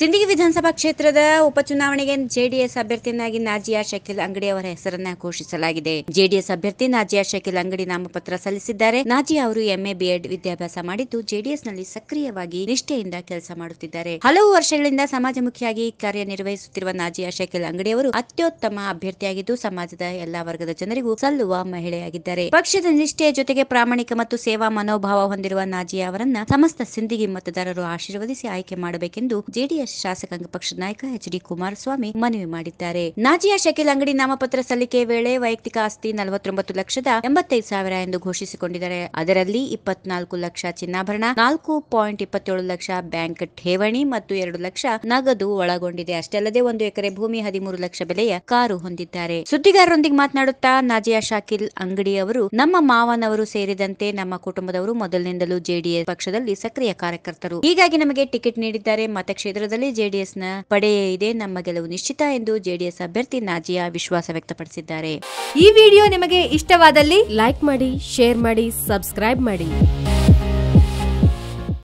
ಸಿಂದಗಿ ವಿಧಾನಸಭಾ ಕ್ಷೇತ್ರದ ಉಪಚುನಾವಣೆಗೆ ಜೆಡಿಎಸ್ ಅಭ್ಯರ್ಥಿಯನ್ನಾಗಿ ನಾಜಿಯಾ ಶಕೀಲ್ ಅಂಗಡಿ ಅವರ ಹೆಸರನ್ನ ಘೋಷಿಸಲಾಗಿದೆ ಜೆಡಿಎಸ್ ಅಭ್ಯರ್ಥಿ ನಾಜಿಯಾ ಶಕೀಲ್ ಅಂಗಡಿ ನಾಮಪತ್ರ ಸಲ್ಲಿಸಿದ್ದಾರೆ ನಾಜಿಯಾ ಅವರು ಎಂಎ ಬಿಎಡ್ ವಿದ್ಯಾಭ್ಯಾಸ ಮಾಡಿದ್ದು ಜೆಡಿಎಸ್ ನಲ್ಲಿ ಸಕ್ರಿಯವಾಗಿ ನಿಷ್ಠೆಯಿಂದ ಕೆಲಸ ಮಾಡುತ್ತಿದ್ದಾರೆ ಹಲವು ವರ್ಷಗಳಿಂದ ಸಮಾಜಮುಖಿಯಾಗಿ ಕಾರ್ಯನಿರ್ವಹಿಸುತ್ತಿರುವ ನಾಜಿಯಾ ಶಕೀಲ್ ಅಂಗಡಿ ಅವರು ಅತ್ಯುತ್ತಮ ಅಭ್ಯರ್ಥಿಯಾಗಿದ್ದು ಸಮಾಜದ ಎಲ್ಲಾ ವರ್ಗದ ಜನರಿಗೂ ಸಲ್ಲುವ ಮಹಿಳೆಯಾಗಿದ್ದಾರೆ ಪಕ್ಷದ ನಿಷ್ಠೆಯ ಜೊತೆಗೆ ಪ್ರಾಮಾಣಿಕ ಮತ್ತು ಸೇವಾ ಮನೋಭಾವ ಹೊಂದಿರುವ ನಾಜಿಯಾ ಅವರನ್ನ ಸಮಸ್ತ ಸಿಂದಗಿ ಮತದಾರರು ಆಶೀರ್ವದಿಸಿ ಆಯ್ಕೆ ಮಾಡಬೇಕೆಂದು ಜೆಡಿಎಸ್ ಶಾಸಕಾಂಗ ಪಕ್ಷದ ನಾಯಕ ಎಚ್ ಡಿ ಕುಮಾರಸ್ವಾಮಿ ಮನವಿ ಮಾಡಿದ್ದಾರೆ ನಾಜಿಯಾ ಶಕೀಲ್ ಅಂಗಡಿ ನಾಮಪತ್ರ ಸಲ್ಲಿಕೆ ವೇಳೆ ವೈಯಕ್ತಿಕ ಆಸ್ತಿ ನಲವತ್ತೊಂಬತ್ತು ಲಕ್ಷದ ಎಂಬತ್ತೈದು ಸಾವಿರ ಎಂದು ಘೋಷಿಸಿಕೊಂಡಿದ್ದಾರೆ ಅದರಲ್ಲಿ ಇಪ್ಪತ್ನಾಲ್ಕು ಲಕ್ಷ ಚಿನ್ನಾಭರಣ ನಾಲ್ಕು ಪಾಯಿಂಟ್ ಇಪ್ಪತ್ತೇಳು ಲಕ್ಷ ಬ್ಯಾಂಕ್ ಠೇವಣಿ ಮತ್ತು ಎರಡು ಲಕ್ಷ ನಗದು ಒಳಗೊಂಡಿದೆ ಅಷ್ಟೇ ಅಲ್ಲದೆ ಒಂದು ಎಕರೆ ಭೂಮಿ ಹದಿಮೂರು ಲಕ್ಷ ಬೆಲೆಯ ಕಾರು ಹೊಂದಿದ್ದಾರೆ ಸುದ್ದಿಗಾರರೊಂದಿಗೆ ಮಾತನಾಡುತ್ತಾ ನಾಜಿಯಾ ಶಾಕಿಲ್ ಅಂಗಡಿ ಅವರು ನಮ್ಮ ಮಾವನವರು ಸೇರಿದಂತೆ ನಮ್ಮ ಕುಟುಂಬದವರು ಮೊದಲಿನಿಂದಲೂ ಜೆಡಿಎಸ್ ಪಕ್ಷದಲ್ಲಿ ಸಕ್ರಿಯ ಕಾರ್ಯಕರ್ತರು ಹೀಗಾಗಿ ನಮಗೆ ಟಿಕೆಟ್ ನೀಡಿದ್ದಾರೆ ಮತಕ್ಷೇತ್ರದಲ್ಲಿ ಜೆಡಿಎಸ್ ನ ಪಡೆ ಇದೆ ನಮ್ಮ ಗೆಲುವು ನಿಶ್ಚಿತ ಎಂದು ಜೆಡಿಎಸ್ ಅಭ್ಯರ್ಥಿ ನಾಜಿಯಾ ವಿಶ್ವಾಸ ವ್ಯಕ್ತಪಡಿಸಿದ್ದಾರೆ ಈ ವಿಡಿಯೋ ನಿಮಗೆ ಇಷ್ಟವಾದಲ್ಲಿ ಲೈಕ್ ಮಾಡಿ ಶೇರ್ ಮಾಡಿ ಸಬ್ಸ್ಕ್ರೈಬ್ ಮಾಡಿ